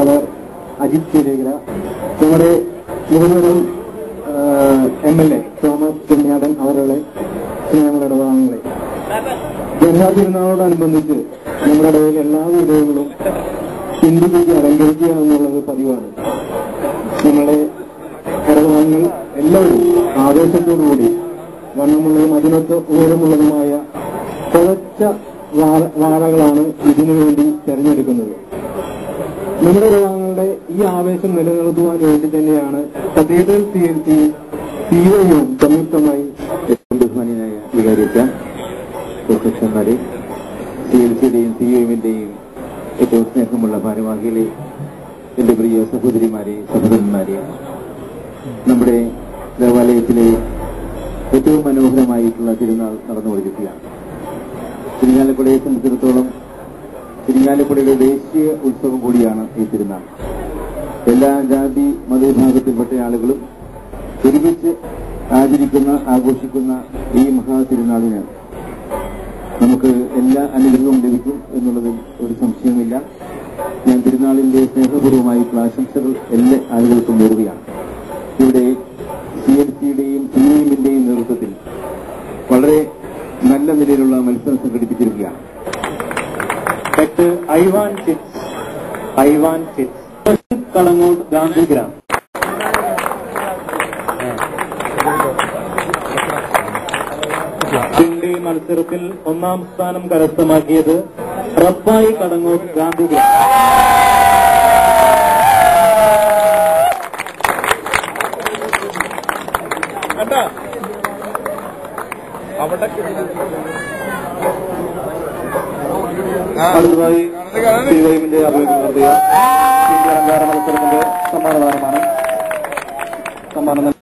father Ajith ചേരേഗ്ര നമ്മുടെ മുഴുവനും M L A Thomas Kunjadan അവരുടെ സ്നേഹങ്ങളുടെ ഭാഗങ്ങളെ ജന്മതിരുനാളോടനുബന്ധിച്ച് നമ്മുടെ ഇടയിൽ എല്ലാ വീടുകളിലും ഹിന്ദുവിക്ക് അലങ്കരിക്കുക എന്നുള്ളത് പതിവാണ് നമ്മളെ കരവാങ്ങൾ എല്ലാവരും ആവേശത്തോടുകൂടി വണ്ണമുള്ളതും അതിനൊക്കെ ഉയരമുള്ളതുമായ കുറച്ച വാര- വാരകളാണ് ഇതിനു വേണ്ടി തെരഞ്ഞെടുക്കുന്നത് നമ്മുടെ രോഗങ്ങളുടെ ഈ ആവേശം നിലനിർത്തുവാൻ വേണ്ടി തന്നെയാണ് കത്തീഡ്രൽ സി എൽ സി സിഒയും സംയുക്തമായി ഏറ്റവും ബഹുമാനിയായ വികാരിച്ച പ്രൊഫഷന്മാരെ സി എൽ സിയുടെയും സി എമ്മിന്റെയും ഏറ്റവും സ്നേഹമുള്ള ഭാരവാഹികളെ എന്റെ പ്രിയ സഹോദരിമാരെ സഹോദരന്മാരെ നമ്മുടെ ദേവാലയത്തിലെ ഏറ്റവും മനോഹരമായിട്ടുള്ള തിരുനാൾ നടന്നുകൊണ്ടിരിക്കുകയാണ് തിരുഞ്ഞാലക്കുടയെ സംബന്ധിച്ചിടത്തോളം തിരുഞ്ഞാലക്കുടയുടെ ദേശീയ ഉത്സവം കൂടിയാണ് ഈ തിരുനാൾ എല്ലാ ജാതി മതവിഭാഗത്തിൽപ്പെട്ട ആളുകളും ഒരുമിച്ച് ആചരിക്കുന്ന ആഘോഷിക്കുന്ന ഈ മഹാ തിരുനാളിന് നമുക്ക് എല്ലാ അനുഗ്രഹവും ലഭിക്കും എന്നുള്ളതിൽ ഒരു സംശയവുമില്ല ഞാൻ തിരുനാളിന്റെ സ്നേഹപൂർവ്വമായിട്ടുള്ള ആശംസകൾ എല്ലാ ആളുകൾക്കും നേരുകയാണ് ഇവിടെ സി എൽ സിയുടെയും സി എമ്മിന്റെയും നേതൃത്വത്തിൽ വളരെ നല്ല നിലയിലുള്ള മത്സരം സംഘടിപ്പിച്ചിരിക്കുകയാണ് ഡോക്ടർ ഐവാൻ ചിറ്റ്സ് ഐവാൻ ചിറ്റ്സ് കളങ്ങോട് ഗാന്ധിഗ്രാം ഇതിന്റെ മത്സരത്തിൽ ഒന്നാം സ്ഥാനം കരസ്ഥമാക്കിയത് റബ്ബായി കടങ്ങോട് ഗാന്ധിഗ്രാം അടുത്തതായി ശ്രീവൈമിന്റെ ആഭിമുഖ്യം നടത്തിയ ഈ അലങ്കാര മത്സരത്തിന്റെ സമ്മാനദാനമാണ് സമ്മാനം